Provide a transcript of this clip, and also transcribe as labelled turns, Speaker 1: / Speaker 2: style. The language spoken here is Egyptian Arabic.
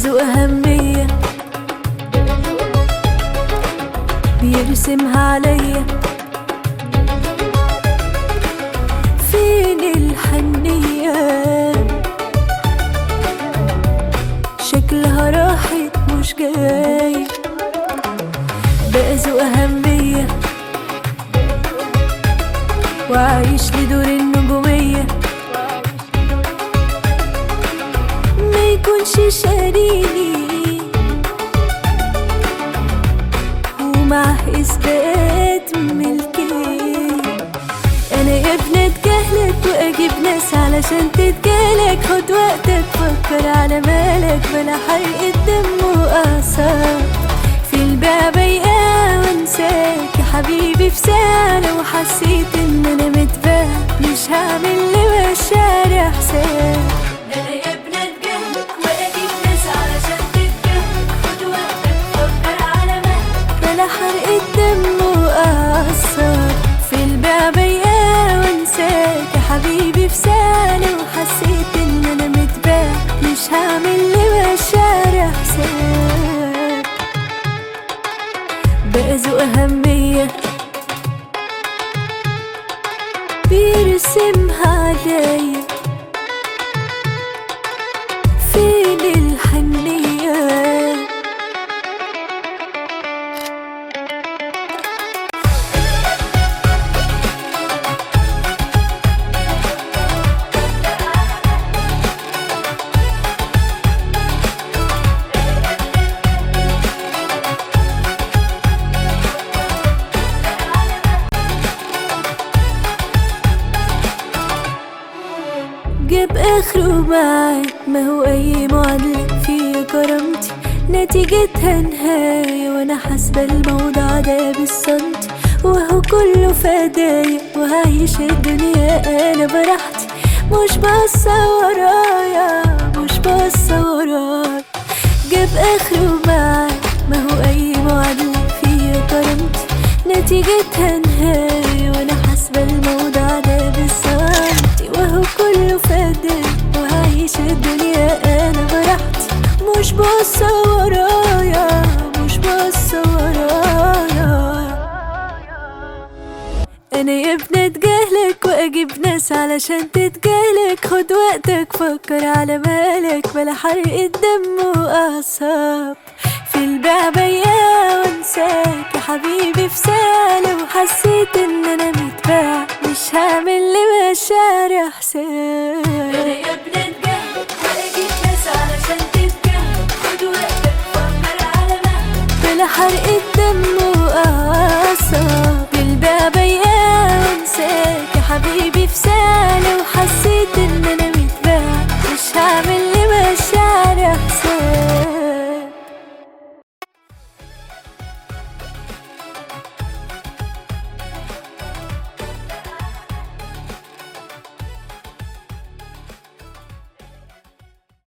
Speaker 1: ذو أهمية بيرسمها عليا فين الحنية شكلها راحت مش جاي بقى ذو أهمية وعايش لدور النجومية ما يكونش شاريني ومعه إثبات ملكي أنا يا ابني اتجاهلك وأجيب ناس علشان تتجالك خد وقتك فكر على مالك بلا حرق الدم وأعصاب في البيع بيقى وانساك يا حبيبي في ساعة لو حسيت إن أنا متباع مش هعمل لمشاعر حساب أنا يا ابني اتجاهلك وأجيب ناس علشان تتجاهلك خد وقتك فكر على مالك بلا حرق الدم وأعصاب في البيع بيقى وانساك يا حبيبي في ساعة لو حسيت إن أنا متباع مش هعمل لمشاعر حساب بقى ذو أهمية بيرسمها عليا فين الحنية جاب اخره معاك ما هو اي معادلة فيا كرامتي نتيجتها نهاية وانا حاسبة الموضوع ده بالسنتي وهو كله فدايا وهعيش الدنيا انا براحتي مش باصة ورايا مش باصة ورايا جاب اخره معاك ما هو اي معادلة فيا كرامتي نتيجتها نهاية وانا حاسبة الموضوع ده بالسنتي وهو كله فدايا وهعيش الدنيا انا براحتي مش باصة ورايا مش باصة ورايا انا يا ابني اتجاهلك واجيب ناس علشان تتجاهلك خد وقتك فكر على مالك بلا حرق الدم واعصاب في البيع بيا وانساك يا حبيبي في ساعة لو حسيت ان انا متباع مش هعمل لمشاعر حساب انا يا ابني اتجاهلك واجيب ناس علشان تتجاهلك خد وقتك فكر على مالك بلا حرق الدم وأعصاب الباب وانساك يا حبيبي في ساعة لو حسيت ان انا متباع مش هعمل